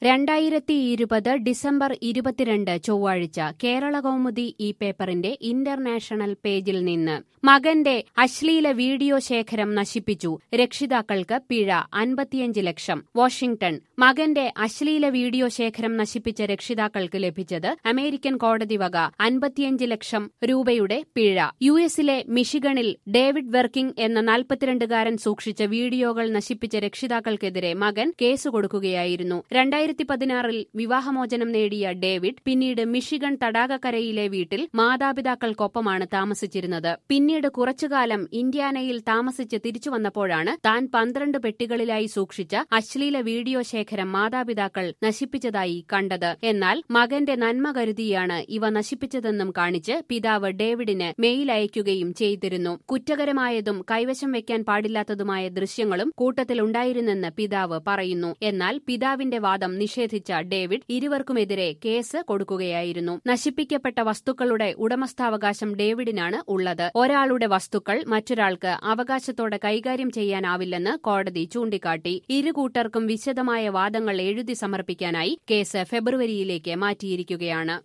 രണ്ടായിരത്തി ഇരുപത് ഡിസംബർ ഇരുപത്തിരണ്ട് ചൊവ്വാഴ്ച കേരള കൗമുദി ഈ പേപ്പറിന്റെ ഇന്റർനാഷണൽ പേജിൽ നിന്ന് മകന്റെ അശ്ലീല വീഡിയോ ശേഖരം നശിപ്പിച്ചു രക്ഷിതാക്കൾക്ക് പിഴ അൻപത്തിയഞ്ച് ലക്ഷം വാഷിംഗ്ടൺ മകന്റെ അശ്ലീല വീഡിയോ ശേഖരം നശിപ്പിച്ച രക്ഷിതാക്കൾക്ക് ലഭിച്ചത് അമേരിക്കൻ കോടതി വക അൻപത്തിയഞ്ച് ലക്ഷം രൂപയുടെ പിഴ യു എസിലെ മിഷിഗണിൽ ഡേവിഡ് വെർക്കിംഗ് എന്ന നാൽപ്പത്തിരണ്ടുകാരൻ സൂക്ഷിച്ച വീഡിയോകൾ നശിപ്പിച്ച രക്ഷിതാക്കൾക്കെതിരെ മകൻ കേസ് കൊടുക്കുകയായിരുന്നു രണ്ടായിരത്തി പതിനാറിൽ വിവാഹമോചനം നേടിയ ഡേവിഡ് പിന്നീട് മിഷിഗൺ തടാകക്കരയിലെ വീട്ടിൽ മാതാപിതാക്കൾക്കൊപ്പമാണ് താമസിച്ചിരുന്നത് പിന്നീട് കുറച്ചുകാലം ഇന്ത്യാനയിൽ താമസിച്ച് തിരിച്ചു വന്നപ്പോഴാണ് താൻ പന്ത്രണ്ട് പെട്ടികളിലായി സൂക്ഷിച്ച അശ്ലീല വീഡിയോ ശേഖരം മാതാപിതാക്കൾ നശിപ്പിച്ചതായി കണ്ടത് എന്നാൽ മകന്റെ നന്മ കരുതിയാണ് ഇവ നശിപ്പിച്ചതെന്നും കാണിച്ച് പിതാവ് ഡേവിഡിന് മെയിൽ അയക്കുകയും ചെയ്തിരുന്നു കുറ്റകരമായതും കൈവശം വെക്കാൻ പാടില്ലാത്തതുമായ ദൃശ്യങ്ങളും കൂട്ടത്തിലുണ്ടായിരുന്നെന്ന് പിതാവ് പറയുന്നു എന്നാൽ പിതാവിന്റെ വാദം നിഷേധിച്ച ഡേവിഡ് ഇരുവർക്കുമെതിരെ കേസ് കൊടുക്കുകയായിരുന്നു നശിപ്പിക്കപ്പെട്ട വസ്തുക്കളുടെ ഉടമസ്ഥാവകാശം ഡേവിഡിനാണ് ഉള്ളത് ഒരാളുടെ വസ്തുക്കൾ മറ്റൊരാൾക്ക് അവകാശത്തോടെ കൈകാര്യം ചെയ്യാനാവില്ലെന്ന് കോടതി ചൂണ്ടിക്കാട്ടി ഇരു കൂട്ടർക്കും വിശദമായ വാദങ്ങൾ എഴുതി സമർപ്പിക്കാനായി കേസ് ഫെബ്രുവരിയിലേക്ക് മാറ്റിയിരിക്കുകയാണ്